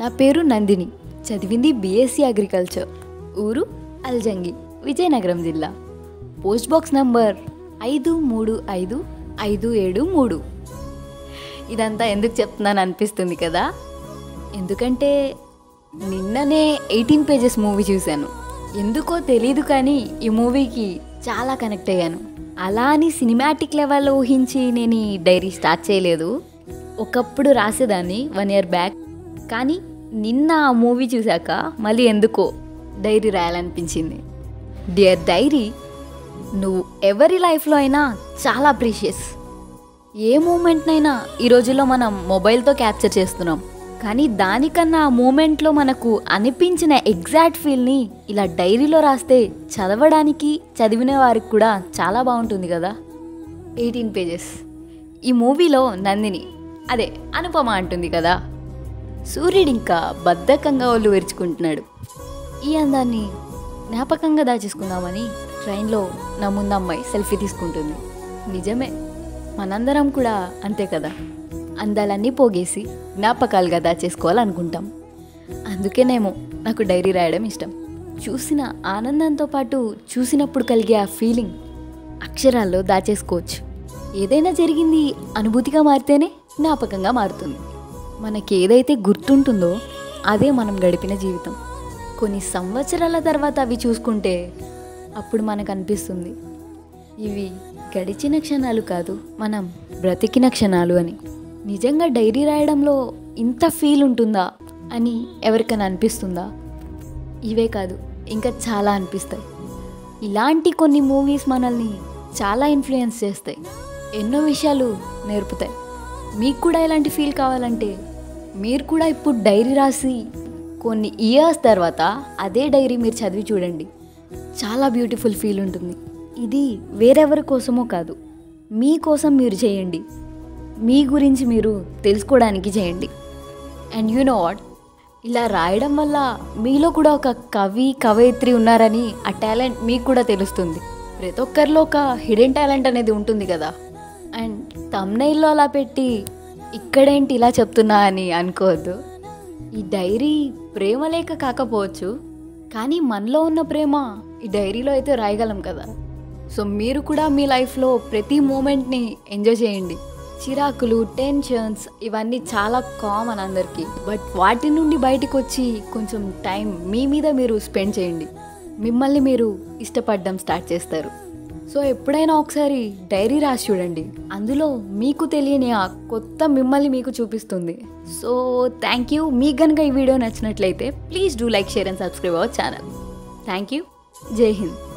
నా పేరు నందిని చదివింది బీఎస్సీ అగ్రికల్చర్ ఊరు అల్జంగి విజయనగరం జిల్లా పోస్ట్ బాక్స్ నంబర్ ఐదు మూడు ఐదు ఐదు ఏడు మూడు ఇదంతా ఎందుకు చెప్తున్నాను అనిపిస్తుంది కదా ఎందుకంటే నిన్ననే ఎయిటీన్ పేజెస్ మూవీ చూశాను ఎందుకో తెలీదు కానీ ఈ మూవీకి చాలా కనెక్ట్ అయ్యాను అలా అని సినిమాటిక్ లెవెల్లో ఊహించి నేను ఈ డైరీ స్టార్ట్ చేయలేదు ఒకప్పుడు రాసేదాన్ని వన్ ఇయర్ బ్యాక్ కానీ నిన్న ఆ మూవీ చూశాక మళ్ళీ ఎందుకో డైరీ రాయాలనిపించింది డియర్ డైరీ నువ్వు ఎవరి లైఫ్లో అయినా చాలా ప్రీషియస్ ఏ మూమెంట్నైనా ఈ రోజుల్లో మనం మొబైల్తో క్యాప్చర్ చేస్తున్నాం కానీ దానికన్నా ఆ మూమెంట్లో మనకు అనిపించిన ఎగ్జాక్ట్ ఫీల్ని ఇలా డైరీలో రాస్తే చదవడానికి చదివిన వారికి కూడా చాలా బాగుంటుంది కదా ఎయిటీన్ పేజెస్ ఈ మూవీలో నందిని అదే అనుపమ అంటుంది కదా సూర్యుడు ఇంకా బద్ధకంగా ఒళ్ళు విరుచుకుంటున్నాడు ఈ అందాన్ని జ్ఞాపకంగా దాచేసుకుందామని ట్రైన్లో నా ముందు అమ్మాయి సెల్ఫీ తీసుకుంటుంది నిజమే మనందరం కూడా అంతే కదా అందాలన్నీ పోగేసి జ్ఞాపకాలుగా దాచేసుకోవాలనుకుంటాం అందుకేనేమో నాకు డైరీ రాయడం ఇష్టం చూసిన ఆనందంతో పాటు చూసినప్పుడు కలిగే ఆ ఫీలింగ్ అక్షరాల్లో దాచేసుకోవచ్చు ఏదైనా జరిగింది అనుభూతిగా మారితేనే జ్ఞాపకంగా మారుతుంది మనకి ఏదైతే గుర్తుంటుందో అదే మనం గడిపిన జీవితం కొన్ని సంవత్సరాల తర్వాత అవి చూసుకుంటే అప్పుడు మనకు అనిపిస్తుంది ఇవి గడిచిన క్షణాలు కాదు మనం బ్రతికిన క్షణాలు అని నిజంగా డైరీ రాయడంలో ఇంత ఫీల్ ఉంటుందా అని ఎవరికైనా అనిపిస్తుందా ఇవే కాదు ఇంకా చాలా అనిపిస్తాయి ఇలాంటి కొన్ని మూవీస్ మనల్ని చాలా ఇన్ఫ్లుయెన్స్ చేస్తాయి ఎన్నో విషయాలు నేర్పుతాయి మీకు కూడా ఇలాంటి ఫీల్ కావాలంటే మీరు కూడా ఇప్పుడు డైరీ రాసి కొన్ని ఇయర్స్ తర్వాత అదే డైరీ మీరు చదివి చూడండి చాలా బ్యూటిఫుల్ ఫీల్ ఉంటుంది ఇది వేరెవరి కోసమో కాదు మీకోసం మీరు చేయండి మీ గురించి మీరు తెలుసుకోవడానికి చేయండి అండ్ యు నో వాట్ ఇలా రాయడం వల్ల మీలో కూడా ఒక కవి కవయిత్రి ఉన్నారని ఆ టాలెంట్ మీకు కూడా తెలుస్తుంది ప్రతి ఒక్కరిలో ఒక హిడెన్ టాలెంట్ అనేది ఉంటుంది కదా అండ్ తమ్నైల్లో అలా పెట్టి ఇక్కడేంటి ఇలా చెప్తున్నా అని అనుకోవద్దు ఈ డైరీ ప్రేమ లేక కాకపోవచ్చు కానీ మనలో ఉన్న ప్రేమ ఈ డైరీలో అయితే రాయగలం కదా సో మీరు కూడా మీ లైఫ్లో ప్రతి మూమెంట్ని ఎంజాయ్ చేయండి చిరాకులు టెన్షన్స్ ఇవన్నీ చాలా కామన్ అందరికీ బట్ వాటి నుండి బయటకు వచ్చి కొంచెం టైం మీ మీద మీరు స్పెండ్ చేయండి మిమ్మల్ని మీరు ఇష్టపడడం స్టార్ట్ చేస్తారు సో ఎప్పుడైనా ఒకసారి డైరీ రాసి చూడండి అందులో మీకు తెలియని ఆ కొత్త మిమ్మల్ని మీకు చూపిస్తుంది సో థ్యాంక్ యూ మీకు కనుక ఈ వీడియో నచ్చినట్లయితే please do like share and subscribe our channel thank you జై హింద్